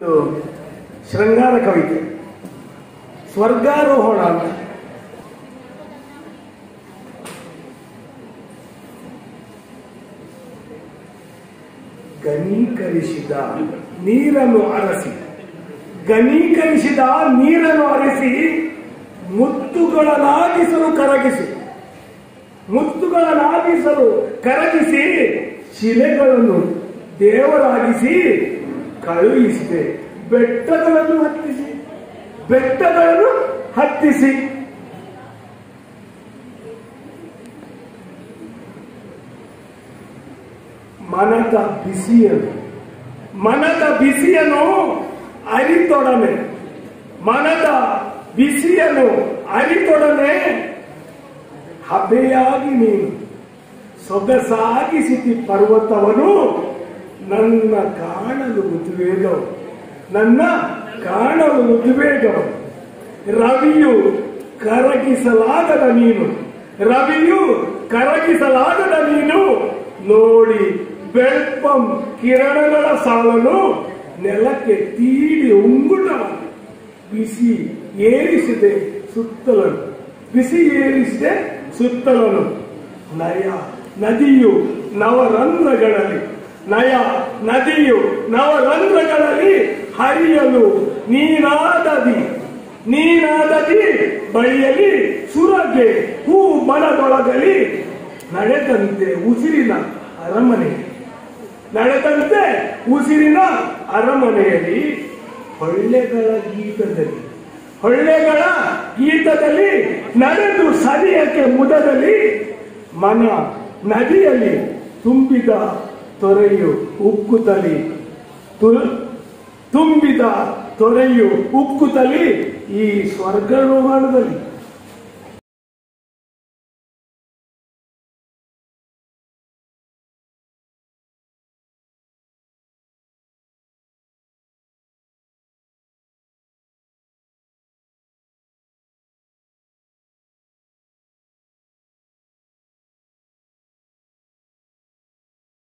ಇದು ಶೃಂಗಾರ ಕವಿತೆ ಸ್ವರ್ಗಾರೋಹಣ ಅಂತ ಘನೀಕರಿಸಿದ ನೀರನ್ನು ಅರಸಿ ಘನೀಕರಿಸಿದ ನೀರನ್ನು ಅರಸಿ ಮುತ್ತುಗಳನ್ನಾಗಿಸಲು ಕರಗಿಸಿ ಮುತ್ತುಗಳನ್ನಾಗಿಸಲು ಕರಗಿಸಿ ಶಿಲೆಗಳನ್ನು ದೇವರಾಗಿಸಿ ಕಳುಹಿಸಿದೆ ಬೆಟ್ಟಗಳನ್ನು ಹತ್ತಿಸಿ ಬೆಟ್ಟಗಳನ್ನು ಹತ್ತಿಸಿ ಮನದ ಬಿಸಿಯನ್ನು ಮನದ ಬಿಸಿಯನ್ನು ಅರಿತೊಡನೆ ಮನದ ಬಿಸಿಯನ್ನು ಅರಿತೊಡನೆ ಹಬೆಯಾಗಿ ನೀನು ಸೊಗಸಾಗಿಸಿತಿ ಪರ್ವತವನು ನನ್ನ ಕಾಣಲು ಉದ್ವೇಗವು ನನ್ನ ಕಾಣಲು ಉದ್ವೇಗವು ರವಿಯು ಕರಗಿಸಲಾಗದ ನೀನು ರವಿಯು ಕರಗಿಸಲಾಗದ ನೀನು ನೋಡಿ ಬೆಳ್ಪಂ ಕಿರಣಗಳ ಸಾಲನು ನೆಲಕ್ಕೆ ತೀಡಿ ಉಂಗುಟವನ್ನು ಬಿಸಿ ಏರಿಸಿದೆ ಸುತ್ತಲನು ಬಿಸಿ ಏರಿಸಿದೆ ಸುತ್ತಲನು ನಯ ನದಿಯು ನವರಂಧ್ರಗಳಲ್ಲಿ ನಯ ನದಿಯು ನವರಂಧ್ರಗಳಲ್ಲಿ ಹರಿಯಲು ನೀನಾದದಿ ನೀನಾದದಿ ಬಳಿಯಲಿ ಸುರಗೆ ಹೂ ಬಣದೊಳಗಲಿ ನಡೆದಂತೆ ಉಸಿರಿನ ಅರಮನೆ ನಡೆದಂತೆ ಉಸಿರಿನ ಅರಮನೆಯಲ್ಲಿ ಹೊಳ್ಳೆಗಳ ಗೀತದಲ್ಲಿ ಹೊಳ್ಳೆಗಳ ಗೀತದಲ್ಲಿ ನಡೆದು ಸರಿಯಕ್ಕೆ ಮುದದಲ್ಲಿ ಮನ ನದಿಯಲ್ಲಿ ತುಂಬಿದ ತೊರೆಯು ಉಕ್ಕುತ್ತಲಿ ತು- ತುಂಬಿದ ತೊರೆಯು ಉಕ್ಕುತ್ತಲಿ ಈ ಸ್ವರ್ಗಾರೋಹಣದಲ್ಲಿ